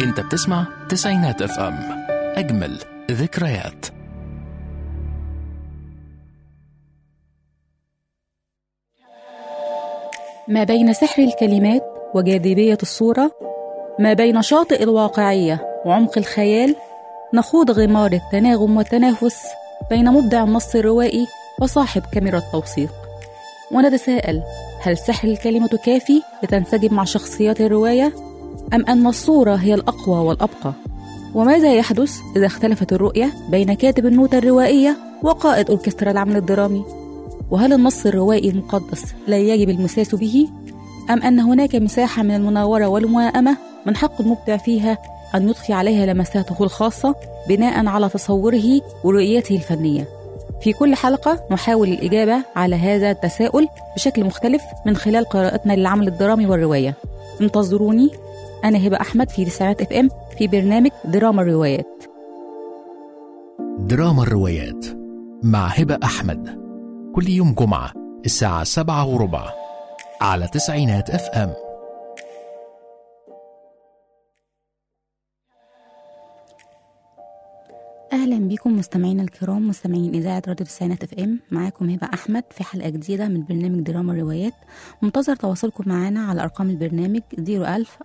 انت بتسمع تسعينات اف ام اجمل ذكريات ما بين سحر الكلمات وجاذبية الصورة ما بين شاطئ الواقعية وعمق الخيال نخوض غمار التناغم والتنافس بين مبدع النص الروائي وصاحب كاميرا التوثيق ونتساءل هل سحر الكلمة كافي لتنسجم مع شخصيات الرواية أم أن الصورة هي الأقوى والأبقى وماذا يحدث إذا اختلفت الرؤية بين كاتب النوتة الروائية وقائد أوركسترا العمل الدرامي وهل النص الروائي المقدس لا يجب المساس به أم أن هناك مساحة من المناورة والموائمة من حق المبدع فيها أن يضفي عليها لمساته الخاصة بناء على تصوره ورؤيته الفنية في كل حلقة نحاول الإجابة على هذا التساؤل بشكل مختلف من خلال قراءتنا للعمل الدرامي والرواية انتظروني أنا هبة أحمد في تسعينات اف ام في برنامج دراما الروايات دراما الروايات مع هبة أحمد كل يوم جمعة الساعة سبعة وربع على تسعينات اف ام اهلا بكم مستمعينا الكرام مستمعين اذاعه راديو التسعينات اف ام معاكم هبه احمد في حلقه جديده من برنامج دراما الروايات منتظر تواصلكم معنا على ارقام البرنامج 01000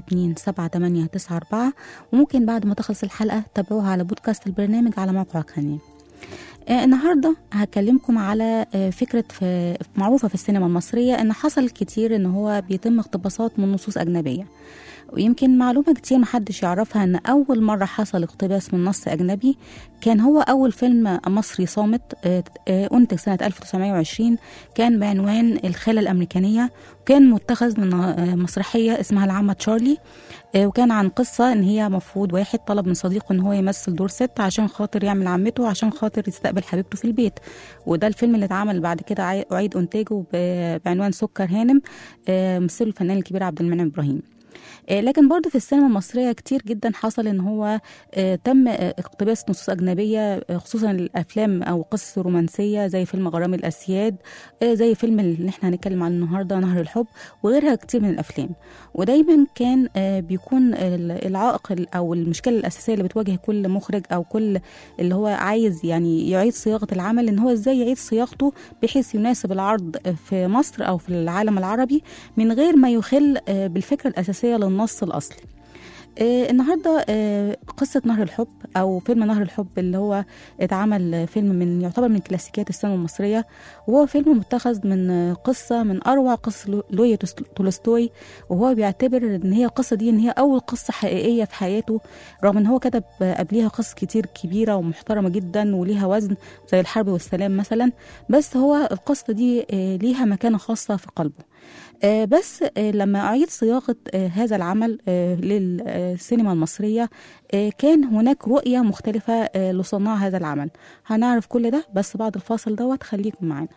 427 وممكن بعد ما تخلص الحلقه تابعوها على بودكاست البرنامج على موقع قناه آه النهارده هكلمكم على آه فكره في معروفه في السينما المصريه ان حصل كتير ان هو بيتم اقتباسات من نصوص اجنبيه ويمكن معلومة كتير محدش يعرفها إن أول مرة حصل اقتباس من نص أجنبي كان هو أول فيلم مصري صامت أنتج سنة 1920 كان بعنوان الخالة الأمريكانية وكان متخذ من مسرحية اسمها العمة تشارلي وكان عن قصة إن هي مفروض واحد طلب من صديقه إن هو يمثل دور ست عشان خاطر يعمل عمته عشان خاطر يستقبل حبيبته في البيت وده الفيلم اللي اتعمل بعد كده أعيد إنتاجه بعنوان سكر هانم مثله الفنان الكبير عبد المنعم إبراهيم لكن برضه في السينما المصريه كتير جدا حصل ان هو تم اقتباس نصوص اجنبيه خصوصا الافلام او قصص رومانسيه زي فيلم غرام الاسياد زي فيلم اللي احنا هنتكلم عنه النهارده نهر الحب وغيرها كتير من الافلام ودايما كان بيكون العائق او المشكله الاساسيه اللي بتواجه كل مخرج او كل اللي هو عايز يعني يعيد صياغه العمل ان هو ازاي يعيد صياغته بحيث يناسب العرض في مصر او في العالم العربي من غير ما يخل بالفكره الاساسيه للنص الاصلي آه النهارده آه قصه نهر الحب او فيلم نهر الحب اللي هو اتعمل فيلم من يعتبر من كلاسيكيات السينما المصريه وهو فيلم متخذ من قصه من اروع قصص لويا تولستوي وهو بيعتبر ان هي القصه دي ان هي اول قصه حقيقيه في حياته رغم ان هو كتب قبليها قصص كتير كبيره ومحترمه جدا وليها وزن زي الحرب والسلام مثلا بس هو القصه دي آه ليها مكانه خاصه في قلبه آه بس آه لما أعيد صياغة آه هذا العمل للسينما المصرية كان هناك رؤية مختلفة لصناع هذا العمل هنعرف كل ده بس بعد الفاصل دوت خليكم معانا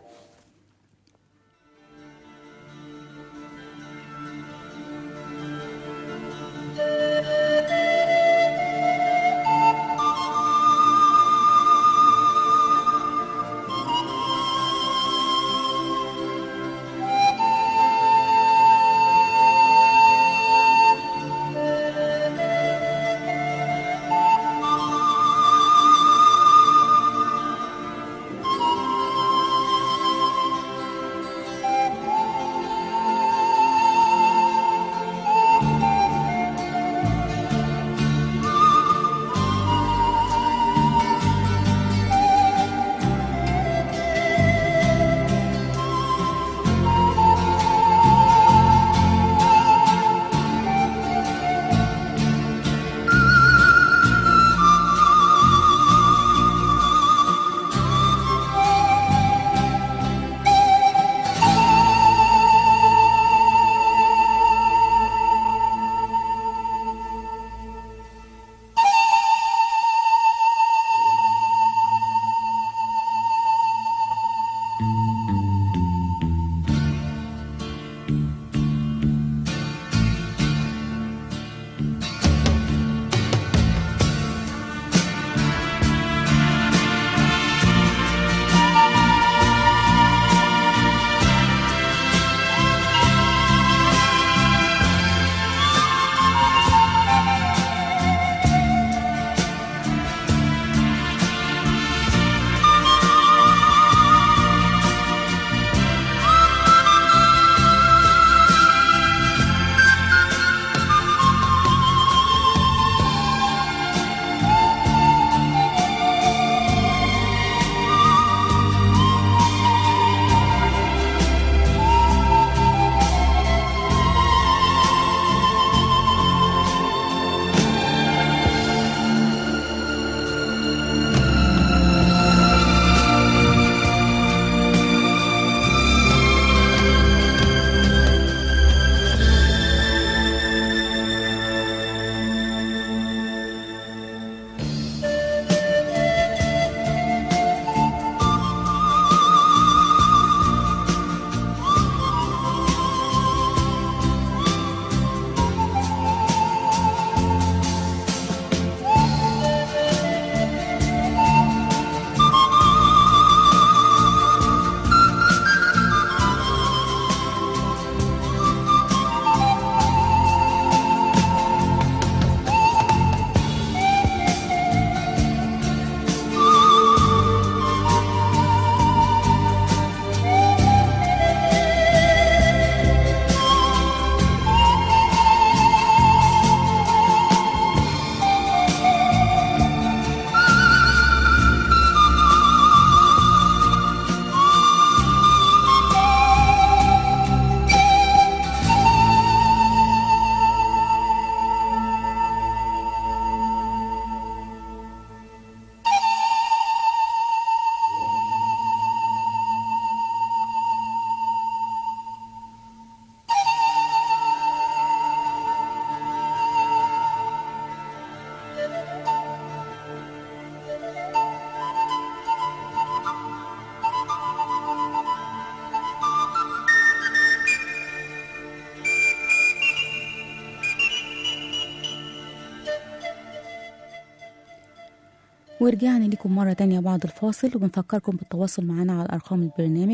ورجعنا لكم مرة تانية بعد الفاصل وبنفكركم بالتواصل معنا على أرقام البرنامج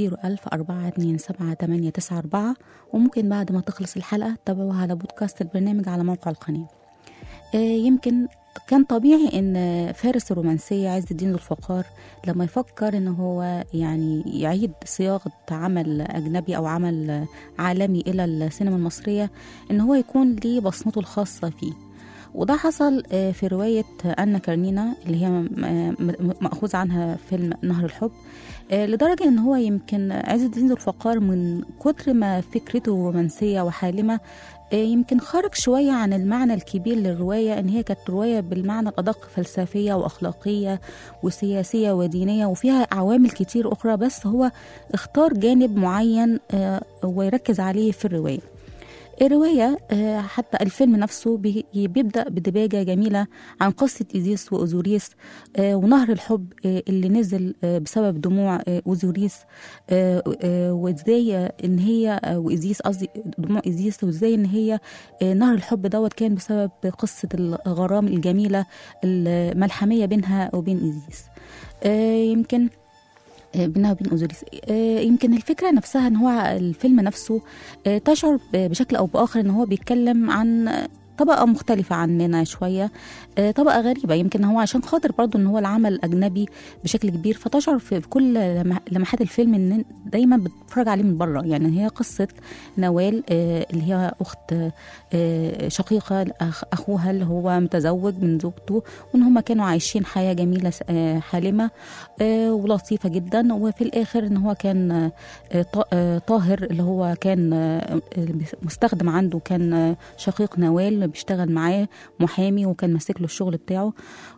010427894 وممكن بعد ما تخلص الحلقة تتابعوها على بودكاست البرنامج على موقع القناة آه، يمكن كان طبيعي ان فارس الرومانسية عز الدين ذو الفقار لما يفكر ان هو يعني يعيد صياغة عمل اجنبي او عمل عالمي الى السينما المصرية ان هو يكون ليه بصمته الخاصة فيه وده حصل آه، في رواية أنا كارنينا اللي هي م- م- مأخوذ عنها فيلم نهر الحب آه، لدرجة إن هو يمكن عز الدين ذو الفقار من كتر ما فكرته رومانسية وحالمة آه، يمكن خرج شوية عن المعنى الكبير للرواية إن هي كانت رواية بالمعنى الأدق فلسفية وأخلاقية وسياسية ودينية وفيها عوامل كتير أخرى بس هو اختار جانب معين آه، ويركز عليه في الرواية الرواية آه، حتى الفيلم نفسه بي- بيبدأ بدباجة جميلة عن قصة إيزيس وأوزوريس آه، ونهر الحب آه، اللي نزل آه، بسبب دموع آه، أوزوريس آه، آه، وإزاي آه، إن هي آه، وإيزيس قصدي دموع إيزيس وإزاي إن هي آه، نهر الحب دوت كان بسبب قصة الغرام الجميلة الملحمية بينها وبين إيزيس آه، يمكن آه، بينها وبين أوزوريس آه، يمكن الفكرة نفسها ان هو الفيلم نفسه آه، تشعر ب- بشكل او باخر ان هو بيتكلم عن آه، طبقة مختلفة عننا شوية آه، طبقة غريبة يمكن هو عشان خاطر برضو ان هو العمل أجنبي بشكل كبير فتشعر في في كل لمح- لمحات الفيلم ان دايما بتتفرج عليه من بره يعني هي قصة نوال آه، اللي هي أخت آه، شقيقة لأخ- أخوها اللي هو متزوج من زوجته وإن هما كانوا عايشين حياة جميلة س- آه، حالمة آه، ولطيفة جدا وفي الآخر إن هو كان آه، آه، طا- آه، طاهر اللي هو كان آه، مستخدم عنده كان آه، شقيق نوال بيشتغل معاه محامي وكان ماسك له الشغل بتاعه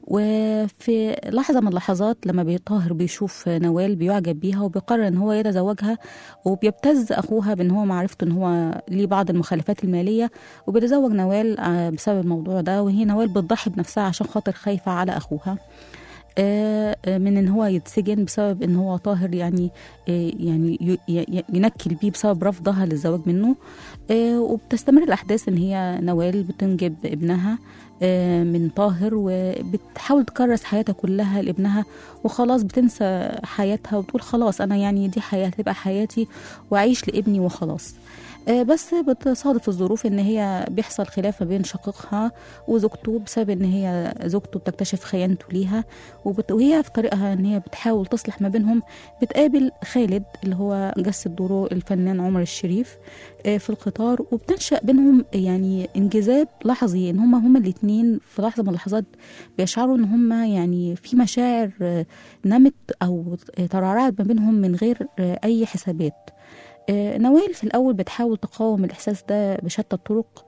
وفي لحظة من اللحظات لما بي- طاهر بيشوف نوال بيعجب بيها وبيقرر ان هو يتزوجها وبيبتز اخوها بان هو معرفته ان هو ليه بعض المخالفات المالية وبيتزوج نوال آه، بسبب الموضوع ده وهي نوال بتضحي بنفسها عشان خاطر خايفة على اخوها آه، آه، من ان هو يتسجن بسبب ان هو طاهر يعني آه، يعني ي- ي- ينكل بيه بسبب رفضها للزواج منه آه، وبتستمر الاحداث ان هي نوال بتنجب ابنها آه، من طاهر وبتحاول تكرس حياتها كلها لابنها وخلاص بتنسى حياتها وتقول خلاص انا يعني دي حياتي تبقى حياتي واعيش لابني وخلاص آه، بس بتصادف الظروف ان هي بيحصل خلاف ما بين شقيقها وزوجته بسبب ان هي زوجته بتكتشف خيانته ليها وبت... وهي في طريقها ان هي بتحاول تصلح ما بينهم بتقابل خالد اللي هو جسد دوره الفنان عمر الشريف آه، في القطار وبتنشأ بينهم يعني انجذاب لحظي ان هما هما الاتنين في لحظة من اللحظات بيشعروا ان هما يعني في مشاعر آه، نمت او ترعرعت ما بينهم من غير آه، اي حسابات آه، نوال في الأول بتحاول تقاوم الإحساس ده بشتى الطرق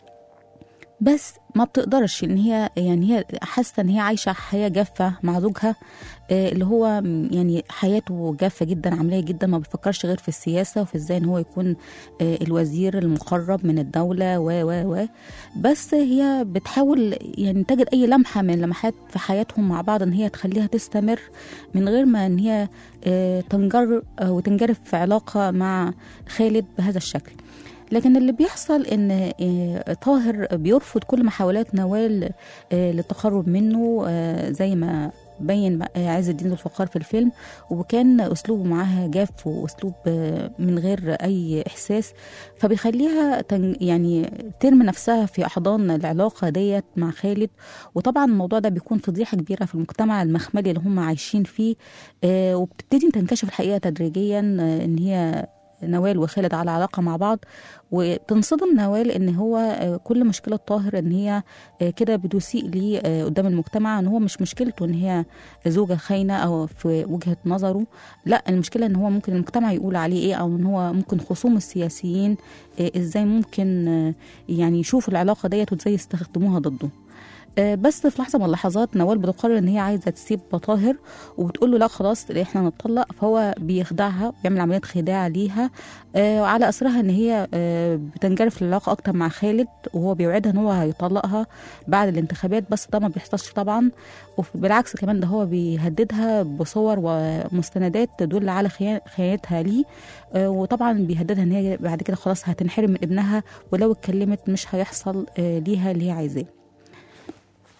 بس ما بتقدرش ان هي يعني هي حاسه ان هي عايشه حياه جافه مع زوجها آه، اللي هو م- يعني حياته جافه جدا عمليه جدا ما بيفكرش غير في السياسه وفي ازاي ان هو يكون آه، الوزير المقرب من الدوله و و و بس هي بتحاول يعني تجد اي لمحه من لمحات في حياتهم مع بعض ان هي تخليها تستمر من غير ما ان هي آه، تنجر آه، وتنجرف في علاقه مع خالد بهذا الشكل لكن اللي بيحصل ان آه، طاهر بيرفض كل محاولات نوال آه، للتقرب منه آه، زي ما بين آه، عز الدين ذو الفقار في الفيلم وكان اسلوبه معاها جاف واسلوب آه، من غير اي احساس فبيخليها تن- يعني ترمي نفسها في احضان العلاقه ديت مع خالد وطبعا الموضوع ده بيكون فضيحه كبيره في المجتمع المخملي اللي هم عايشين فيه آه، وبتبتدي تنكشف الحقيقه تدريجيا آه، ان هي نوال وخالد على علاقه مع بعض وتنصدم نوال ان هو آه، كل مشكله طاهر ان هي آه، كده بتسيء ليه آه، قدام المجتمع ان هو مش مشكلته ان هي زوجه خاينه او في وجهه نظره لا المشكله ان هو ممكن المجتمع يقول عليه ايه او ان هو ممكن خصوم السياسيين آه، ازاي ممكن آه، يعني يشوفوا العلاقه ديت وازاي يستخدموها ضده آه، بس في لحظه من اللحظات نوال بتقرر ان هي عايزه تسيب طاهر وبتقول له لا خلاص احنا نتطلق فهو بيخدعها بيعمل عمليه خداع ليها آه، وعلى اسرها ان هي آه، بتنجرف العلاقه اكتر مع خالد وهو بيوعدها ان هو هيطلقها بعد الانتخابات بس ده ما بيحصلش طبعا وبالعكس كمان ده هو بيهددها بصور ومستندات تدل على خيان- خيانتها ليه آه، وطبعا بيهددها ان هي بعد كده خلاص هتنحرم من ابنها ولو اتكلمت مش هيحصل آه، ليها اللي هي عايزاه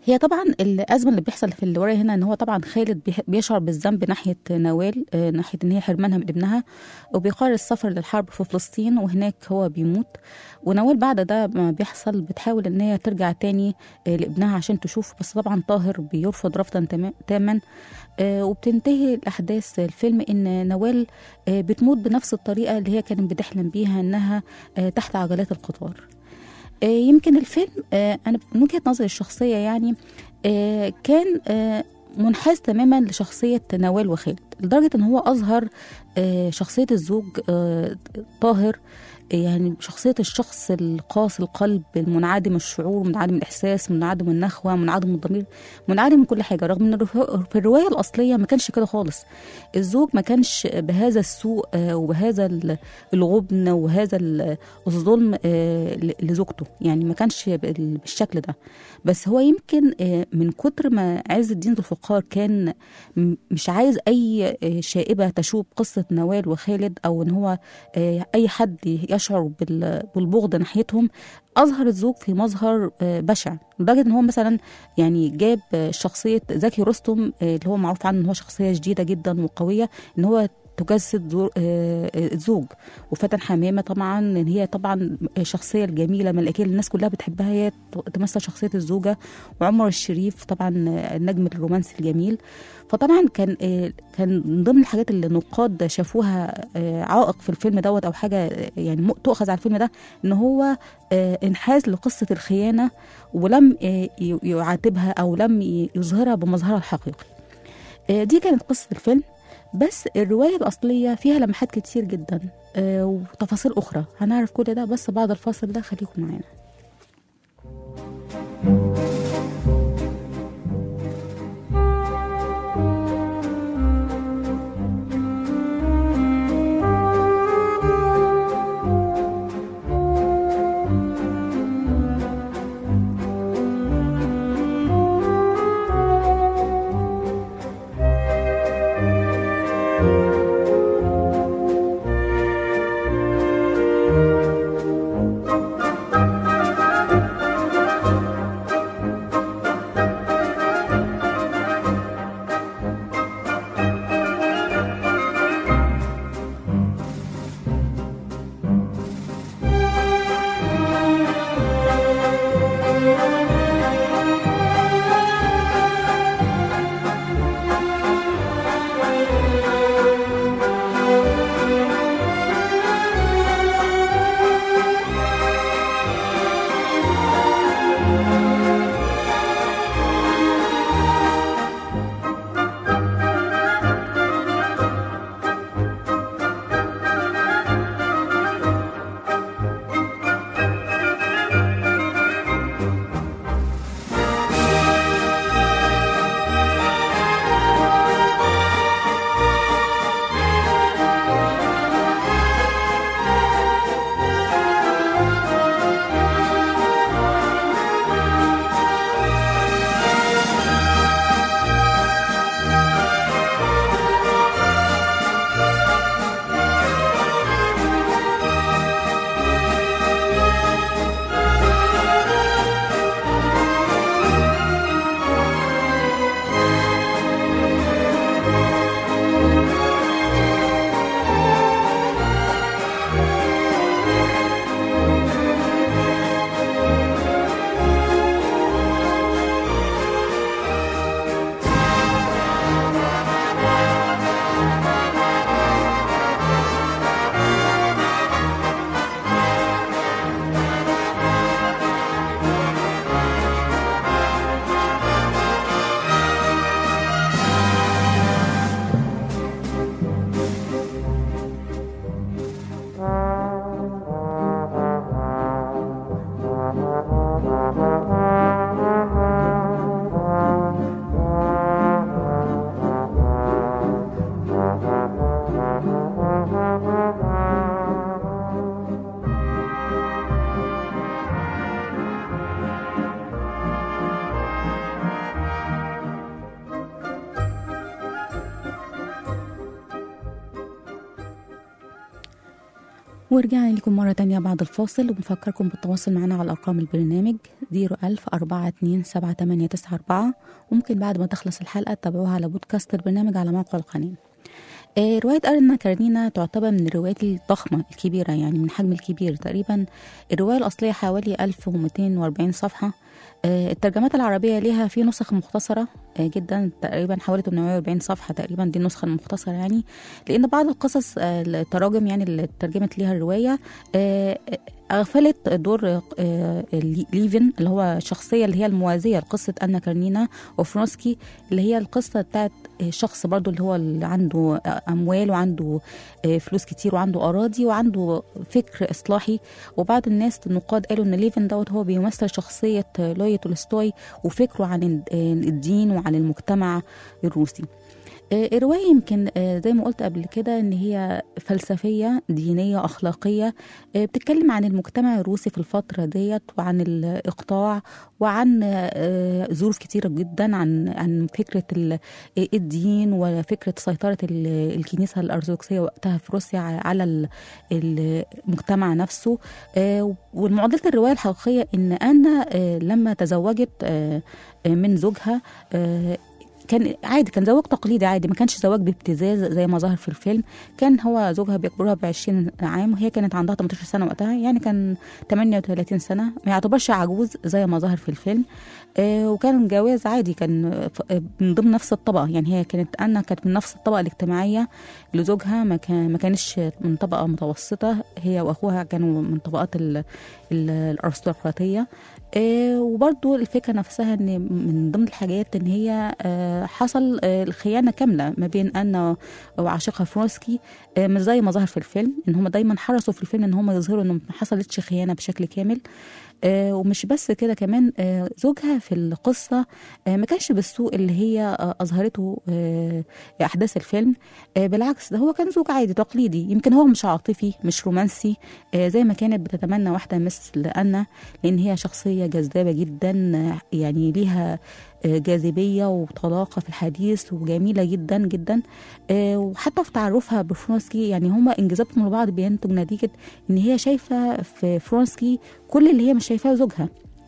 هي طبعا الازمه اللي بيحصل في الروايه هنا ان هو طبعا خالد بيح- بيشعر بالذنب ناحيه نوال آه، ناحيه ان هي حرمانها من ابنها وبيقرر السفر للحرب في فلسطين وهناك هو بيموت ونوال بعد ده ما بيحصل بتحاول ان هي ترجع تاني آه، لابنها عشان تشوفه بس طبعا طاهر بيرفض رفضا تما- تاما آه، وبتنتهي الاحداث الفيلم ان نوال آه، بتموت بنفس الطريقه اللي هي كانت بتحلم بيها انها آه، تحت عجلات القطار آه، يمكن الفيلم آه، انا من وجهه نظري الشخصيه يعني آه، كان آه، منحاز تماما لشخصيه نوال وخالد لدرجه ان هو اظهر آه، شخصيه الزوج آه، طاهر آه، يعني شخصيه الشخص القاسي القلب المنعدم الشعور منعدم الاحساس منعدم النخوه منعدم الضمير منعدم من كل حاجه رغم ان الرف- في الروايه الاصليه ما كانش كده خالص الزوج ما كانش بهذا السوء آه، وبهذا ال- الغبن وهذا ال- الظلم آه، ل- لزوجته يعني ما كانش بال- بالشكل ده بس هو يمكن آه، من كتر ما عز الدين ذو الفقار كان م- مش عايز اي آه، شائبه تشوب قصه نوال وخالد او ان هو آه، اي حد يشعر بال- بالبغض ناحيتهم اظهر الزوج في مظهر آه، بشع لدرجه ان هو مثلا يعني جاب آه، شخصيه زكي رستم آه، اللي هو معروف عنه ان هو شخصيه شديده جدا وقويه ان هو تجسد زور- آه، آه، الزوج وفتن حمامه طبعا ان هي طبعا شخصيه الجميله ملائكيه اللي الناس كلها بتحبها هي ت- تمثل شخصيه الزوجه وعمر الشريف طبعا آه، النجم الرومانسي الجميل فطبعا كان آه، كان من ضمن الحاجات اللي النقاد شافوها آه، عائق في الفيلم دوت او حاجه آه، يعني م- تؤخذ على الفيلم ده ان هو آه، انحاز لقصه الخيانه ولم آه، ي- يعاتبها او لم ي- يظهرها بمظهرها الحقيقي آه، دي كانت قصه الفيلم بس الروايه الاصليه فيها لمحات كتير جدا آه، وتفاصيل اخرى هنعرف كل ده بس بعد الفاصل ده خليكم معانا ورجعنا لكم مرة تانية بعد الفاصل وبنفكركم بالتواصل معنا على أرقام البرنامج 01000 427 وممكن بعد ما تخلص الحلقة تتابعوها على بودكاست البرنامج على موقع القناة آه، رواية أرنا كارنينا تعتبر من الروايات الضخمة الكبيرة يعني من حجم الكبير تقريبا الرواية الأصلية حوالي 1240 صفحة آه، الترجمات العربية ليها في نسخ مختصرة آه، جدا تقريبا حوالي 840 صفحة تقريبا دي النسخة المختصرة يعني لأن بعض القصص آه، التراجم يعني اللي ترجمت ليها الرواية آه، أغفلت دور آه، ليفن اللي هو الشخصية اللي هي الموازية لقصة أنا كارنينا وفرونسكي اللي هي القصة بتاعت شخص برضو اللي هو اللي عنده أموال وعنده آه، فلوس كتير وعنده أراضي وعنده فكر إصلاحي وبعض الناس النقاد قالوا إن ليفن دوت هو بيمثل شخصية لوي تولستوي وفكره عن الدين وعن المجتمع الروسي آه، الرواية يمكن آه، زي ما قلت قبل كده ان هي فلسفية دينية اخلاقية آه، بتتكلم عن المجتمع الروسي في الفترة ديت وعن الاقطاع وعن آه، ظروف كتيرة جدا عن عن فكرة ال- الدين وفكرة سيطرة ال- الكنيسة الأرثوذكسية وقتها في روسيا على ال- المجتمع نفسه آه، والمعضلة الرواية الحقيقية ان أنا آه، لما تزوجت آه، آه، من زوجها آه، كان عادي كان زواج تقليدي عادي ما كانش زواج بابتزاز زي ما ظهر في الفيلم كان هو زوجها بيكبرها ب 20 عام وهي كانت عندها 18 سنه وقتها يعني كان 38 سنه ما يعتبرش عجوز زي ما ظهر في الفيلم آه وكان جواز عادي كان ف- آه، من ضمن نفس الطبقه يعني هي كانت انا كانت من نفس الطبقه الاجتماعيه لزوجها ما كان ما كانش من طبقه متوسطه هي واخوها كانوا من طبقات ال- ال- الارستقراطيه آه، وبرضو الفكرة نفسها ان من ضمن الحاجات ان هي آه، حصل آه، الخيانة كاملة ما بين انا وعاشقها فرونسكي آه، مش زي ما ظهر في الفيلم ان هم دايما حرصوا في الفيلم ان هم يظهروا ان ما حصلتش خيانة بشكل كامل آه، ومش بس كده كمان آه، زوجها في القصة آه، ما كانش بالسوء اللي هي آه، أظهرته آه، أحداث الفيلم آه، بالعكس ده هو كان زوج عادي تقليدي يمكن هو مش عاطفي مش رومانسي آه، زي ما كانت بتتمنى واحدة مثل أنا لأن هي شخصية جذابة جدا آه، يعني ليها آه، جاذبية وطلاقة في الحديث وجميلة جدا جدا آه، وحتى في تعرفها بفرونسكي يعني هما انجذابهم لبعض بينتج نتيجة ان هي شايفة في فرونسكي كل اللي هي مش شايفاه زوجها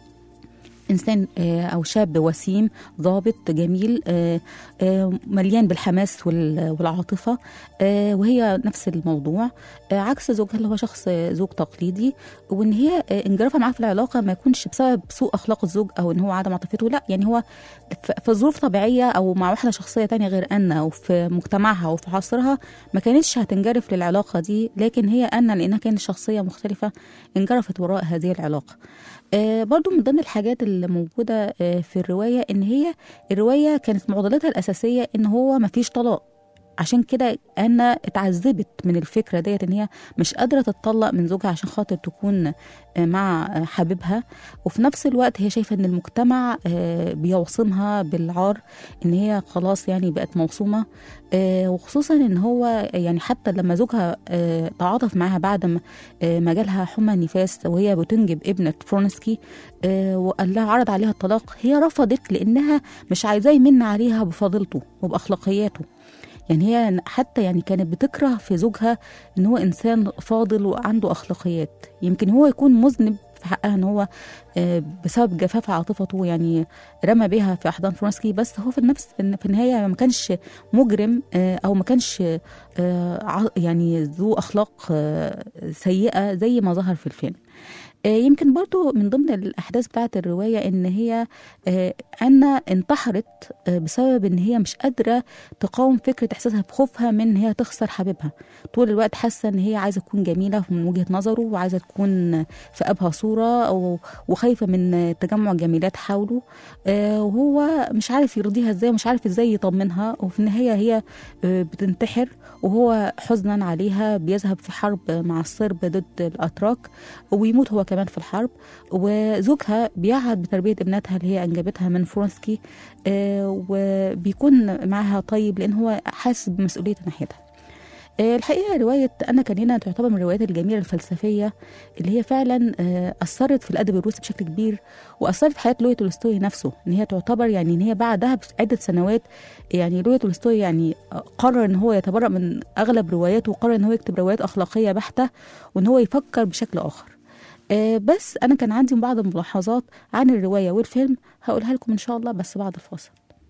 انسان آه، او شاب وسيم ضابط جميل آه، آه، مليان بالحماس وال- والعاطفه آه، وهي نفس الموضوع آه، عكس زوجها اللي هو شخص آه، زوج تقليدي وان هي آه، انجرافها معاه في العلاقه ما يكونش بسبب سوء اخلاق الزوج او ان هو عدم عاطفته لا يعني هو ف- في ظروف طبيعيه او مع واحده شخصيه تانية غير انا وفي مجتمعها وفي عصرها ما كانتش هتنجرف للعلاقه دي لكن هي انا لانها كانت شخصيه مختلفه انجرفت وراء هذه العلاقه آه، برضو من ضمن الحاجات اللي موجودة آه، في الرواية إن هي الرواية كانت معضلتها الأساسية إن هو مفيش طلاق عشان كده أنا اتعذبت من الفكرة ديت إن هي مش قادرة تتطلق من زوجها عشان خاطر تكون آه، مع آه، حبيبها وفي نفس الوقت هي شايفة إن المجتمع آه، بيوصمها بالعار إن هي خلاص يعني بقت موصومة آه، وخصوصا إن هو يعني حتى لما زوجها آه، تعاطف معاها بعد ما آه، ما جالها حمى نفاس وهي بتنجب ابنة فرونسكي آه، وقال لها عرض عليها الطلاق هي رفضت لانها مش عايزاه يمن عليها بفضيلته وباخلاقياته يعني هي حتى يعني كانت بتكره في زوجها ان هو انسان فاضل وعنده اخلاقيات يمكن هو يكون مذنب في حقها ان هو آه، بسبب جفاف عاطفته يعني رمى بيها في احضان فرونسكي بس هو في النفس في النهايه ما كانش مجرم آه، او ما كانش آه، ع- يعني ذو اخلاق آه، سيئه زي ما ظهر في الفيلم آه، يمكن برضو من ضمن الأحداث بتاعة الرواية إن هي آه، أنا انتحرت آه، بسبب إن هي مش قادرة تقاوم فكرة إحساسها بخوفها من إن هي تخسر حبيبها طول الوقت حاسة إن هي عايزة تكون جميلة من وجهة نظره وعايزة تكون في أبهى صورة أو وخايفة من تجمع جميلات حوله آه، وهو مش عارف يرضيها إزاي ومش عارف إزاي يطمنها وفي النهاية هي آه، بتنتحر وهو حزنا عليها بيذهب في حرب مع الصرب ضد الأتراك ويموت هو كمان في الحرب وزوجها بيعهد بتربية ابنتها اللي هي أنجبتها من فرونسكي آه، وبيكون معاها طيب لأن هو حاسس بمسؤولية ناحيتها آه، الحقيقة رواية أنا كانينا تعتبر من الروايات الجميلة الفلسفية اللي هي فعلا آه، أثرت في الأدب الروسي بشكل كبير وأثرت في حياة لوي تولستوي نفسه إن هي تعتبر يعني إن هي بعدها بعدة سنوات يعني لوي تولستوي يعني قرر إن هو يتبرأ من أغلب رواياته وقرر إن هو يكتب روايات أخلاقية بحتة وإن هو يفكر بشكل آخر آه، بس أنا كان عندي بعض الملاحظات عن الرواية والفيلم هقولها لكم إن شاء الله بس بعد الفاصل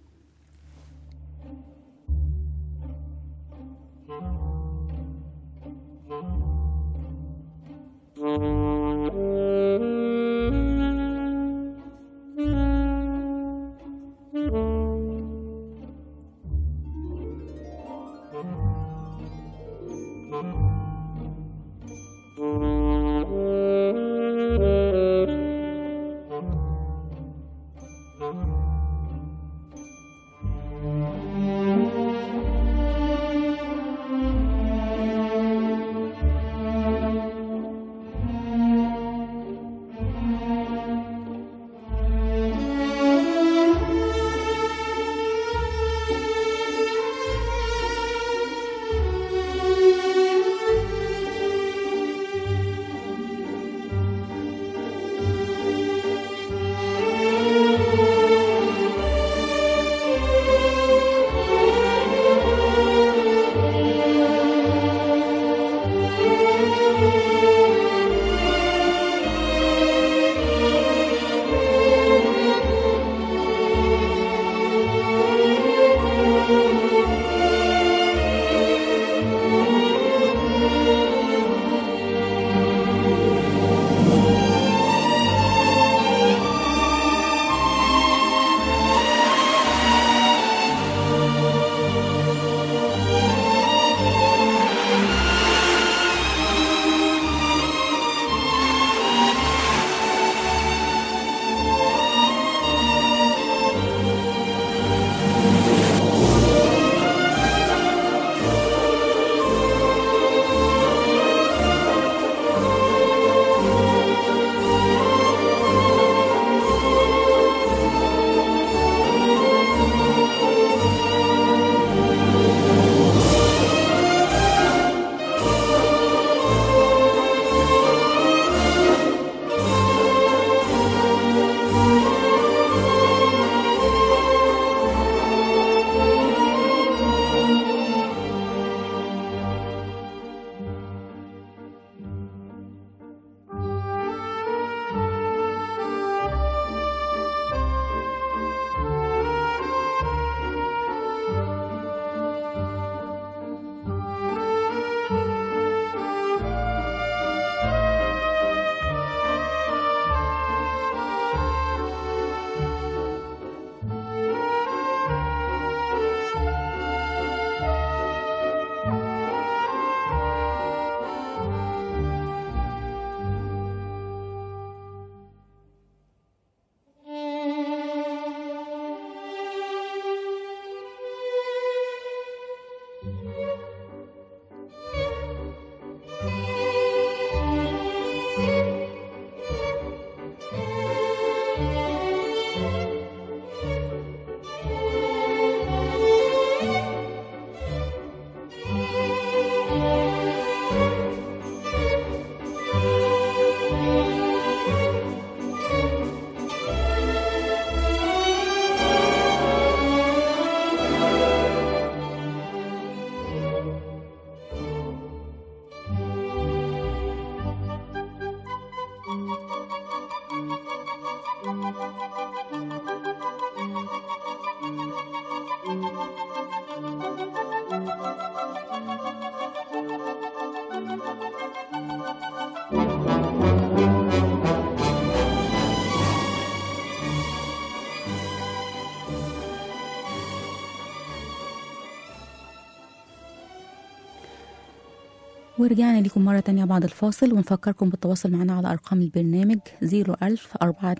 ورجعنا لكم مرة تانية بعد الفاصل ونفكركم بالتواصل معنا على أرقام البرنامج 01000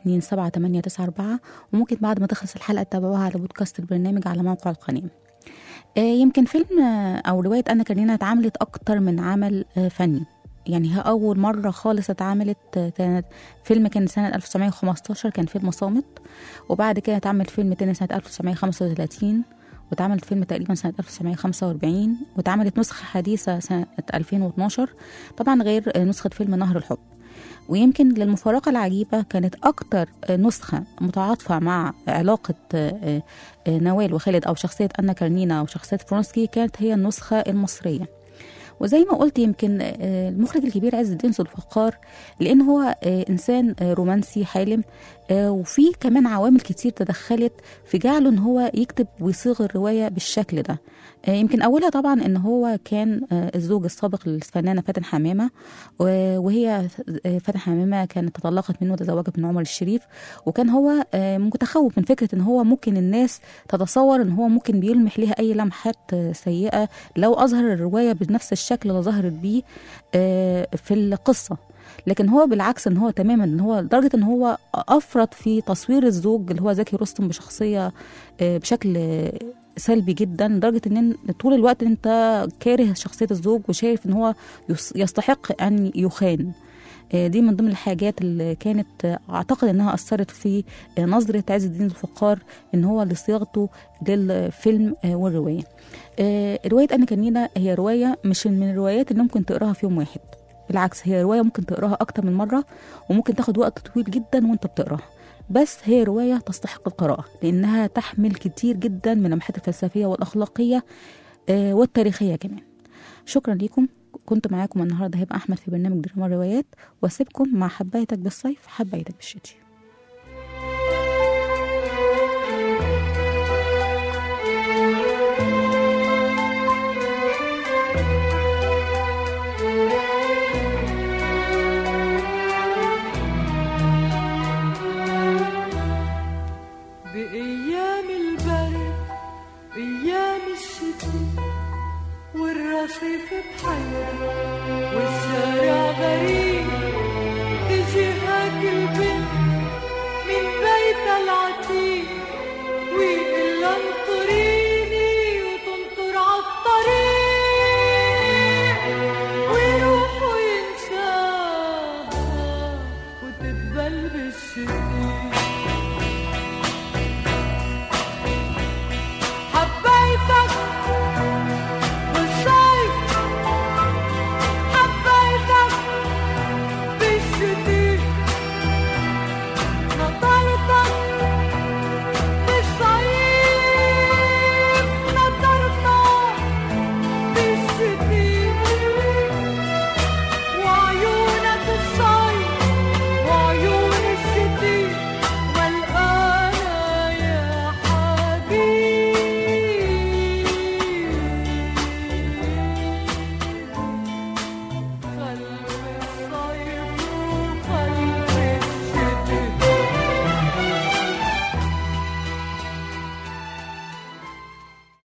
427 وممكن بعد ما تخلص الحلقة تتابعوها على بودكاست البرنامج على موقع القناة آه، يمكن فيلم آه، أو رواية أنا كارينا اتعملت أكتر من عمل آه، فني يعني هي أول مرة خالص اتعملت آه، كانت فيلم كان سنة 1915 كان فيلم صامت وبعد كده اتعمل فيلم تاني سنة 1935 واتعملت فيلم تقريبا سنة 1945 واتعملت نسخة حديثة سنة 2012 طبعا غير آه، نسخة فيلم نهر الحب ويمكن للمفارقة العجيبة كانت أكتر آه، نسخة متعاطفة مع علاقة آه، آه، نوال وخالد أو شخصية أنا كارنينا وشخصية فرونسكي كانت هي النسخة المصرية وزي ما قلت يمكن آه، المخرج الكبير عز الدين ذو الفقار لان هو آه، انسان آه، رومانسي حالم آه، وفي كمان عوامل كتير تدخلت في جعله ان هو يكتب ويصيغ الروايه بالشكل ده آه، يمكن اولها طبعا ان هو كان آه، الزوج السابق للفنانه فاتن حمامه و- وهي آه، فاتن حمامه كانت تطلقت منه وتزوجت من عمر الشريف وكان هو آه، متخوف من فكره ان هو ممكن الناس تتصور ان هو ممكن بيلمح ليها اي لمحات آه، سيئه لو اظهر الروايه بنفس الشكل اللي ظهرت بيه آه، في القصه لكن هو بالعكس ان هو تماما ان هو لدرجه ان هو افرط في تصوير الزوج اللي هو زكي رستم بشخصيه آه، بشكل آه، سلبي جدا لدرجه ان إن طول الوقت انت كاره شخصيه الزوج وشايف ان هو يس- يستحق ان يخان آه، دي من ضمن الحاجات اللي كانت آه، اعتقد انها اثرت في آه، نظره عز الدين الفقار ان هو لصياغته للفيلم آه، والروايه آه، روايه انا كنينه هي روايه مش من الروايات اللي ممكن تقراها في يوم واحد بالعكس هي روايه ممكن تقراها اكتر من مره وممكن تاخد وقت طويل جدا وانت بتقراها بس هي روايه تستحق القراءه لانها تحمل كتير جدا من اللمحات الفلسفيه والاخلاقيه آه، والتاريخيه كمان شكرا ليكم كنت معاكم النهارده هبه احمد في برنامج دراما الروايات واسيبكم مع حبايتك بالصيف حبايتك بالشتي بأيام البرد أيام الشتاء والرصيف بحيرة والشارع غريب تجي هاك البنت من بيتها العتيق ويقول لها انطريني وتنطر عالطريق ويروح وينساها وتتبل بالشتيق